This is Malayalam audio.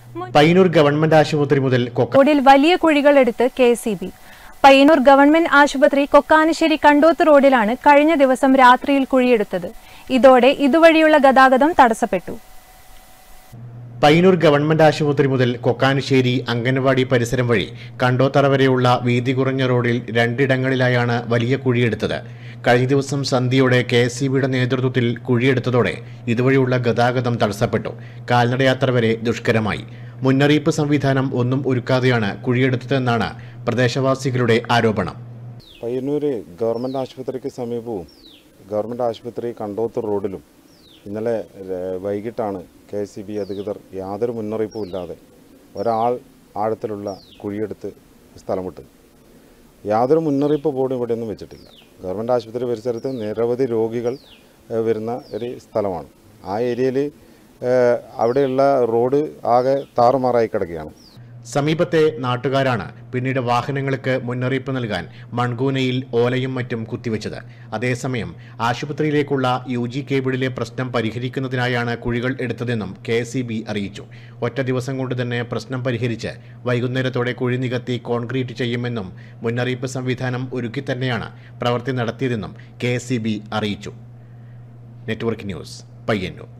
പയ്യന്നൂർ ഗവൺമെന്റ് ആശുപത്രി മുതൽ കൊക്ക റോഡിൽ വലിയ കുഴികൾ എടുത്ത് K C B Payyanur government ആശുപത്രി കൊക്കാനശ്ശേരി കണ്ടോത്ത് റോഡിലാണ് കഴിഞ്ഞ ദിവസം രാത്രിയിൽ കുഴിയെടുത്തത് ഇതോടെ ഇതുവഴിയുള്ള ഗതാഗതം തടസ്സപ്പെട്ടു പയ്യന്നൂർ ഗവൺമെന്റ് ആശുപത്രി മുതൽ കൊക്കാനശ്ശേരി അംഗൻവാടി പരിസരം വഴി കണ്ടോത്തറ വരെയുള്ള വീതി കുറഞ്ഞ റോഡിൽ രണ്ടിടങ്ങളിലായാണ് വലിയ കുഴിയെടുത്തത് കഴിഞ്ഞ ദിവസം സന്ധ്യയോടെ കെ എസ് സി ബിയുടെ നേതൃത്വത്തിൽ കുഴിയെടുത്തതോടെ ഇതുവഴിയുള്ള ഗതാഗതം തടസ്സപ്പെട്ടു കാൽനടയാത്ര വരെ ദുഷ്കരമായി മുന്നറിയിപ്പ് സംവിധാനം ഒന്നും ഒരുക്കാതെയാണ് കുഴിയെടുത്തതെന്നാണ് പ്രദേശവാസികളുടെ ആരോപണം പയ്യന്നൂർ ഗവൺമെൻറ് ആശുപത്രിക്ക് സമീപവും ഗവൺമെൻറ് ആശുപത്രി കണ്ടോത്തൂർ റോഡിലും ഇന്നലെ ര- വൈകിട്ടാണ് കെ എസ് സി ബി അധികൃതർ യാതൊരു മുന്നറിയിപ്പും ഇല്ലാതെ ഒരാൾ ആഴത്തിലുള്ള കുഴിയെടുത്ത് സ്ഥലം വിട്ടത് യാതൊരു മുന്നറിയിപ്പ് ബോർഡും ഇവിടെയൊന്നും വെച്ചിട്ടില്ല ഗവൺമെൻറ് ആശുപത്രി പരിസരത്ത് നിരവധി രോഗികൾ ഏഹ്, വരുന്ന ഒരു സ്ഥലമാണ് ആ ഏരിയയിൽ അവിടെയുള്ള റോഡ് ആകെ താറുമാറായി കിടക്കുകയാണ് സമീപത്തെ നാട്ടുകാരാണ് പിന്നീട് വാഹനങ്ങൾക്ക് മുന്നറിയിപ്പ് നൽകാൻ മൺകൂനയിൽ ഓലയും മറ്റും കുത്തിവെച്ചത് അതേസമയം ആശുപത്രിയിലേക്കുള്ള യു ജി കേബിളിലെ പ്രശ്നം പരിഹരിക്കുന്നതിനായാണ് കുഴികൾ എടുത്തതെന്നും കെ അറിയിച്ചു ഒറ്റ ദിവസം കൊണ്ട് തന്നെ പ്രശ്നം പരിഹരിച്ച് വൈകുന്നേരത്തോടെ കുഴി നികത്തി കോൺക്രീറ്റ് ചെയ്യുമെന്നും മുന്നറിയിപ്പ് സംവിധാനം ഒരുക്കി തന്നെയാണ് പ്രവൃത്തി നടത്തിയതെന്നും കെ അറിയിച്ചു നെറ്റ്വർക്ക് ന്യൂസ് പയ്യന്നൂർ